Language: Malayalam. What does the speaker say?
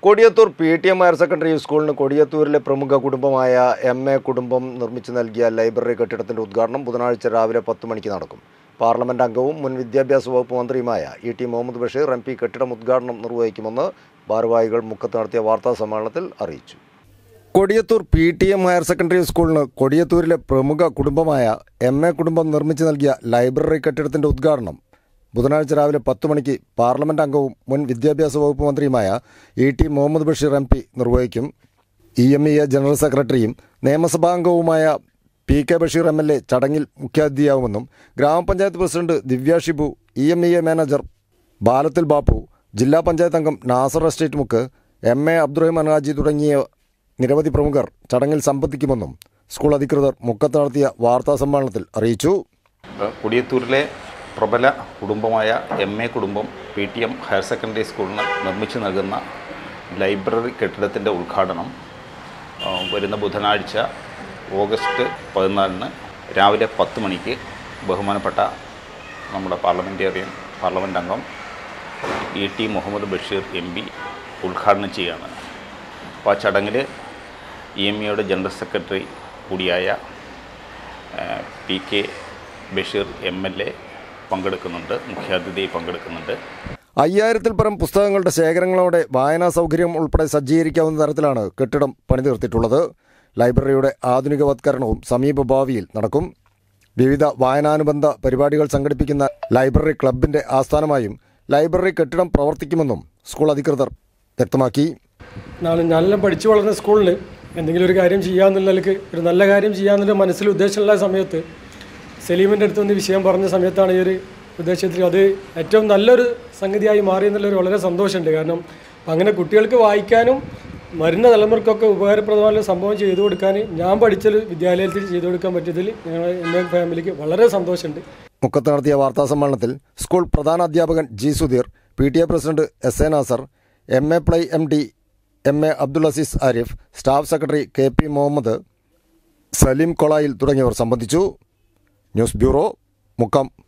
Kodiyathur P T M higher secondary സ്കൂളിന് കൊടിയത്തൂരിലെ പ്രമുഖ കുടുംബമായ എം എ കുടുംബം നിർമ്മിച്ചു നൽകിയ ലൈബ്രറി കെട്ടിടത്തിന്റെ ഉദ്ഘാടനം ബുധനാഴ്ച രാവിലെ പത്ത് മണിക്ക് നടക്കും പാർലമെന്റ് അംഗവും മുൻ വിദ്യാഭ്യാസ വകുപ്പ് മന്ത്രിയുമായ E T Muhammad Basheer M P കെട്ടിടം ഉദ്ഘാടനം നിർവഹിക്കുമെന്ന് ഭാരവാഹികൾ മുക്കത്ത് നടത്തിയ വാർത്താ സമ്മേളനത്തിൽ അറിയിച്ചു Kodiyathur P T M higher secondary സ്കൂളിന് കൊടിയത്തൂരിലെ പ്രമുഖ കുടുംബമായ എം എ കുടുംബം നിർമ്മിച്ചു നൽകിയ ലൈബ്രറി കെട്ടിടത്തിന്റെ ഉദ്ഘാടനം ബുധനാഴ്ച രാവിലെ പത്ത് മണിക്ക് പാർലമെന്റ് അംഗവും മുൻ വിദ്യാഭ്യാസ വകുപ്പ് മന്ത്രിയുമായ E T Muhammad Basheer M P നിർവഹിക്കും E M E A general സെക്രട്ടറിയും നിയമസഭാംഗവുമായ P K Basheer M L A ചടങ്ങിൽ മുഖ്യാതിഥിയാവുമെന്നും ഗ്രാമപഞ്ചായത്ത് president Divya Shibu E M E A manager Balathil Bappu ജില്ലാ പഞ്ചായത്ത് അംഗം നാസർ എസ്റ്റേറ്റ് മുക്ക് എം എ അബ്ദുറഹിമാൻ ഹാജി തുടങ്ങിയ നിരവധി പ്രമുഖർ ചടങ്ങിൽ സംബന്ധിക്കുമെന്നും സ്കൂൾ അധികൃതർ മുക്കത്ത് നടത്തിയ വാർത്താ സമ്മേളനത്തിൽ അറിയിച്ചു കൊടിയത്തൂരിലെ പ്രബല കുടുംബമായ എം എ കുടുംബം P T M higher secondary സ്കൂളിന് നിർമ്മിച്ചു നൽകുന്ന ലൈബ്രറി കെട്ടിടത്തിൻ്റെ ഉദ്ഘാടനം ആ, വരുന്ന ബുധനാഴ്ച ഓഗസ്റ്റ് പതിനാലിന് രാവിലെ പത്ത് മണിക്ക് ബഹുമാനപ്പെട്ട നമ്മുടെ പാർലമെൻറ്റേറിയൻ പാർലമെൻറ്റ് അംഗം E T Muhammad Basheer M P ഉദ്ഘാടനം ചെയ്യുകയാണ് അപ്പോൾ ആ ചടങ്ങിൽ ഇ എം ഇയുടെ ജനറൽ സെക്രട്ടറി കൂടിയായ ഏഹ്, P K Basheer M L A പങ്കെടുക്കുന്നുണ്ട് മുഖ്യാതിഥിയായി പങ്കെടുക്കുന്നുണ്ട് അയ്യായിരത്തിൽ പരം പുസ്തകങ്ങളുടെ ശേഖരങ്ങളോടെ വായനാ സൗകര്യം ഉൾപ്പെടെ സജ്ജീകരിക്കാവുന്ന തരത്തിലാണ് കെട്ടിടം പണിതീർത്തിട്ടുള്ളത് ലൈബ്രറിയുടെ ആധുനികവത്കരണവും സമീപ ഭാവിയിൽ നടക്കും വിവിധ വായനാനുബന്ധ പരിപാടികൾ സംഘടിപ്പിക്കുന്ന ലൈബ്രറി ക്ലബിന്റെ ആസ്ഥാനമായും ലൈബ്രറി കെട്ടിടം പ്രവർത്തിക്കുമെന്നും സ്കൂൾ അധികൃതർ വ്യക്തമാക്കി നാളെ നല്ല പഠിച്ചു വളർന്ന സ്കൂളിൽ എന്തെങ്കിലും ഒരു കാര്യം ചെയ്യാന്നുള്ള നിലക്ക് ഒരു നല്ല കാര്യം ചെയ്യാന്നുള്ള മനസ്സിൽ ഉദ്ദേശമുള്ള സമയത്ത് സലീമിൻ്റെ അടുത്ത് വന്ന് വിഷയം പറഞ്ഞ സമയത്താണ് ഈ ഒരു ഉദ്ദേശത്തിൽ അത് ഏറ്റവും നല്ലൊരു സംഗതിയായി മാറി എന്നുള്ളൊരു വളരെ സന്തോഷമുണ്ട് കാരണം അങ്ങനെ കുട്ടികൾക്ക് വായിക്കാനും വരുന്ന തലമുറക്കൊക്കെ ഉപകാരപ്രദമായ സംഭവം ചെയ്തു കൊടുക്കാൻ ഞാൻ പഠിച്ചൊരു വിദ്യാലയത്തിൽ ചെയ്തു കൊടുക്കാൻ പറ്റിയതിൽ ഞങ്ങൾ എൻ്റെ ഫാമിലിക്ക് വളരെ സന്തോഷമുണ്ട് മുക്കത്ത് നടത്തിയ വാർത്താ സമ്മേളനത്തിൽ സ്കൂൾ പ്രധാന അധ്യാപകൻ G Sudheer P T A president S A Nasar M A പ്ലൈ M D M A Abdul Azeez Arif staff secretary K P Muhammad Saleem Kolayil തുടങ്ങിയവർ സംബന്ധിച്ചു ന്യൂസ് ബ്യൂറോ മുക്കം